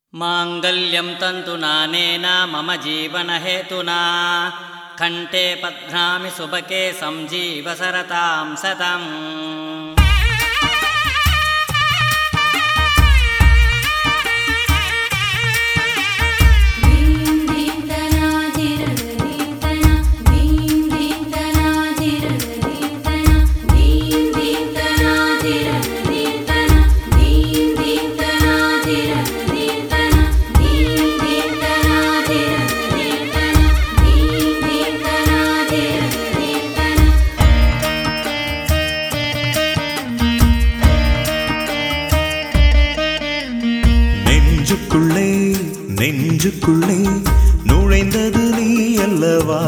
माङ्गल्यं तन्तुनानेन मम जीवनहेतुना कण्ठे पध्नामि सुभके सञ्जीवसरतां सतम् दीं दीं तना धीरज दीं तना दीं दीं तना धीरज दीं तना दीं दीं तना धीरज दीं तना दीं दीं तना धीरज दीं तना दीं दीं तना धीरज दीं तना दीं दीं तना धीरज दीं तना நெஞ்சுக்குள்ளே நெஞ்சுக்குள்ளே நுழைந்தது நீ அல்லவா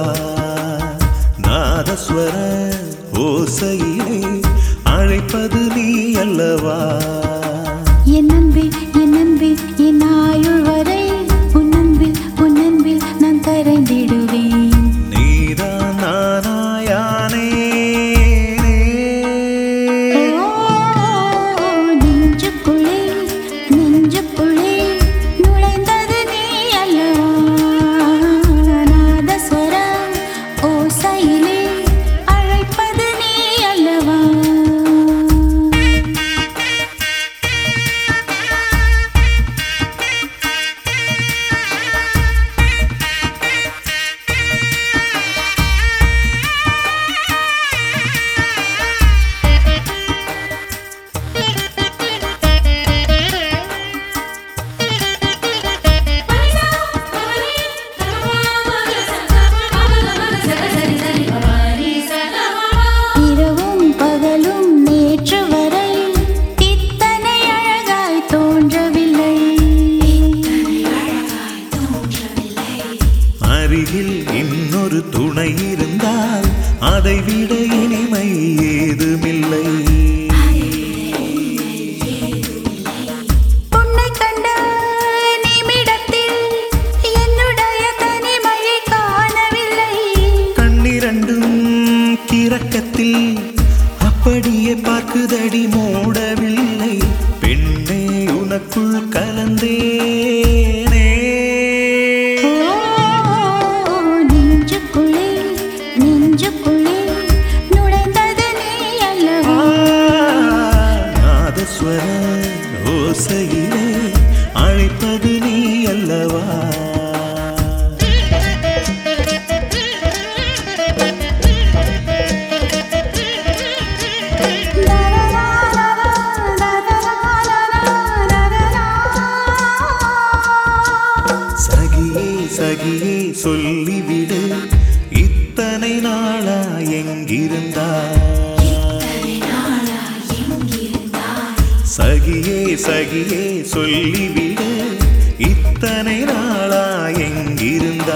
நாதஸ்வர ஓசையிலே அழைப்பது நீ அல்லவா என் அன்பே என் அன்பே என் ஆயுள் வரை உன் அன்பில் உன் அன்பில் நான் கரைந்திடுவேன் நீதான் நானாயானே நெஞ்சுக்குள்ளே நெஞ்சுக்குள்ளே நுழைந்தது நீ அல்லவா நாதஸ்வரம் ஓசையிலே அழைப்பது நீ அல்லவா இரவும் பகலும் நேற்று வரை இத்தனை அழகாய் தோன்றவில்லை அருகில் இன்னொரு துணை இருந்தால் அதை விட இனிமை ஏதுமில்லை உன்னை கண்ட நிமிடத்தில் என்னுடைய தனிமையை காணவில்லை கண்ணிரண்டும் கிறக்கத்தில் அப்படியே பார்க்குதடி மூடவில்லை பெண்ணே உனக்குள் கலந்தேனே ஓ, நெஞ்சுக்குள்ளே நெஞ்சுக்குள்ளே நுழைந்தது நீ அல்லவா நாதஸ்வர ஓசையிலே அழைப்பது நீ அல்லவா சகியே சகியே சொல்லிவிடு இத்தனை நாளா எங்கிருந்தா சகியே சகியே சொல்லிவிடு இத்தனை நாளா எங்கிருந்தா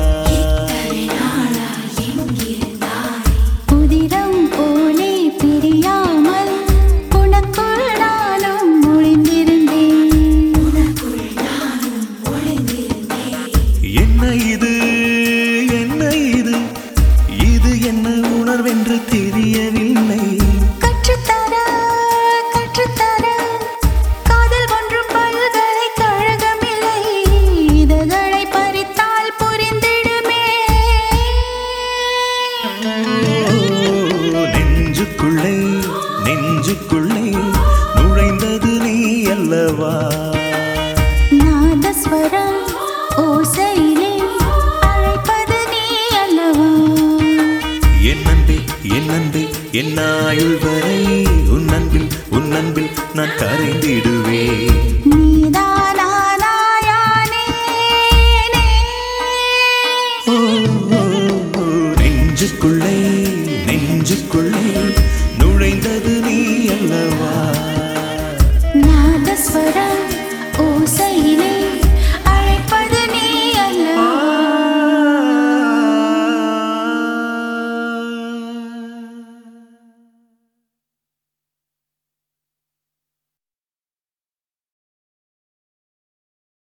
உதிரம் போலே பிரியாமல் உனக்குள் நானும் ஒளிந்திருந்தேன் என்ன இது என்ன இது இது என்ன உணர்வென்று தெரியவில்லை கற்றுத்தர கற்றுத்தர காதல் ஒன்றும் பல்கலைக்கழகமில்லை இதழ்களை பறித்தால் புரிந்திடுமே ஓ, நெஞ்சுக்குள்ளே நெஞ்சுக்குள்ளே நுழைந்தது நீ அல்லவா நாதஸ்வரம் ஓசையிலே அழைப்பது நீ அல்லவா என் அன்பே என் அன்பே என் ஆயுள் வரை உன் அன்பில் உன் அன்பில் நான் கரைந்திடுவேன் நீதானா நாயானே ஓ, ஓ, ஓ, நெஞ்சுக்குள்ளே நெஞ்சுக்குள்ளே நுழைந்தது நீ அல்லவா நாதஸ்வரம்